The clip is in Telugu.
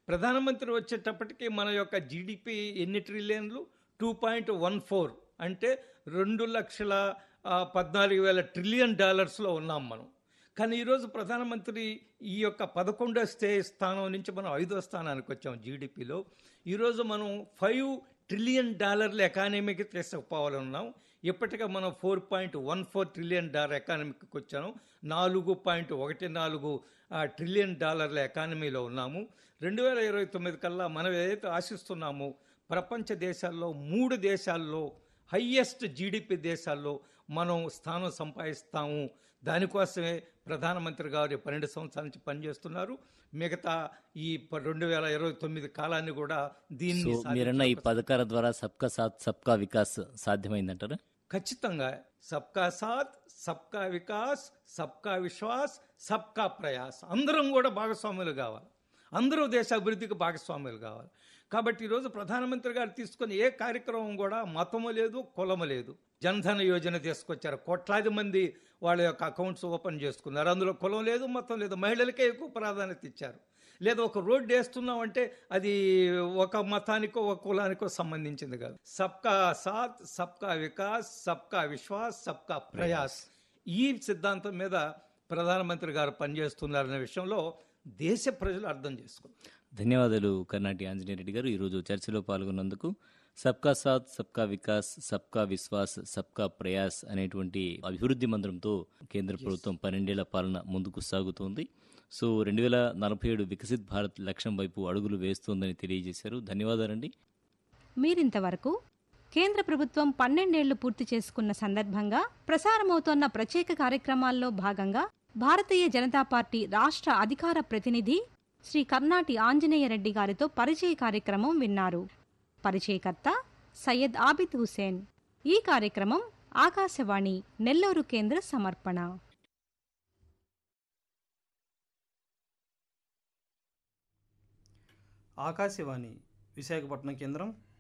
ప్రధానమంత్రి వచ్చేటప్పటికి మన యొక్క జీడిపి ఎన్ని ట్రిలియన్లు టూ పాయింట్ వన్ ఫోర్ అంటే రెండు లక్షల ఆ, పద్నాలుగు వేల ట్రిలియన్ డాలర్స్లో ఉన్నాం మనం కానీ ఈరోజు ప్రధానమంత్రి ఈ యొక్క పదకొండో స్టే స్థానం నుంచి మనం ఐదో స్థానానికి వచ్చాం జీడిపిలో ఈరోజు మనం ఫైవ్ ట్రిలియన్ డాలర్ల ఎకానమీకి తీసుకుపోవాలన్నాం ఇప్పటికే మనం four point one four trillion dollar ఎకానమీకి వచ్చాము నాలుగు పాయింట్ ఒకటి నాలుగు ఆ, ట్రిలియన్ డాలర్ల ఎకానమీలో ఉన్నాము రెండు వేల ఇరవై తొమ్మిది కల్లా మనం ఏదైతే ఆశిస్తున్నామో ప్రపంచ దేశాల్లో మూడు దేశాల్లో హయ్యెస్ట్ జీడిపి దేశాల్లో మనం స్థానం సంపాదిస్తాము దానికోసమే ప్రధానమంత్రి గారు పన్నెండు సంవత్సరాల నుంచి పనిచేస్తున్నారు మిగతా ఈ ప- రెండు వేల ఇరవై తొమ్మిది కాలాన్ని కూడా సో దీన్ని మీరన్న ఈ సాధించే పథకాల ద్వారా సబ్కా సాత్ సబ్కా వికాస్ సాధ్యమైందంటారా ఖచ్చితంగా సబ్కా సాత్ సబ్కా వికాస్ సబ్కా విశ్వాస్ సబ్కా ప్రయాస్ అందరం కూడా భాగస్వాములు కావాలి అందరూ దేశ అభివృద్ధికి భాగస్వాములు కావాలి కాబట్టి ఈరోజు ప్రధానమంత్రి గారు తీసుకున్న ఏ కార్యక్రమం కూడా మతము లేదు కులము లేదు జన్ధన యోజన తీసుకొచ్చారు కోట్లాది మంది వాళ్ళ యొక్క అకౌంట్స్ ఓపెన్ చేసుకున్నారు అందులో కులం లేదు మతం లేదు మహిళలకే ఎక్కువ ప్రాధాన్యత ఇచ్చారు లేదా ఒక రోడ్డు వేస్తున్నామంటే అది ఒక మతానికో ఒక కులానికో సంబంధించింది కాదు సబ్కా సాత్ సబ్కా వికాస్ సబ్కా విశ్వాస్ సబ్కా ప్రయాస్ ఈ సిద్ధాంతం మీద ప్రధానమంత్రి గారు పనిచేస్తున్నారనే విషయంలో దేశ ప్రజలు అర్థం చేసుకున్నారు ధన్యవాదాలు కర్ణాటి ఆంజనేయ రెడ్డి గారు ఈరోజు చర్చలో పాల్గొన్నందుకు సబ్కా సాత్ సబ్కా వికాస్ సబ్కా విశ్వాస్ సబ్కా ప్రయాస్ అనేటువంటి అభివృద్ధి మంత్రంతో కేంద్ర ప్రభుత్వం పన్నెండేళ్ల పాలన ముందుకు సాగుతోంది సో రెండు వేల నలభై ఏడు వికసిత్ భారత్ లక్ష్యం వైపు అడుగులు వేస్తోందని తెలియజేశారు ధన్యవాదాలండి మీరింతవరకు కేంద్ర ప్రభుత్వం పన్నెండేళ్లు పూర్తి చేసుకున్న సందర్భంగా ప్రసారమవుతోన్న ప్రత్యేక కార్యక్రమాల్లో భాగంగా భారతీయ జనతా పార్టీ రాష్ట్ర అధికార ప్రతినిధి శ్రీ కర్ణాటి ఆంజనేయ రెడ్డి గారితో పరిచయ కార్యక్రమం విన్నారు పరిచయకర్త సయ్యద్ ఆబిద్ హుసేన్ ఈ కార్యక్రమం ఆకాశవాణి నెల్లూరు కేంద్ర సమర్పణ ఆకాశవాణి విశాఖపట్నం కేంద్రం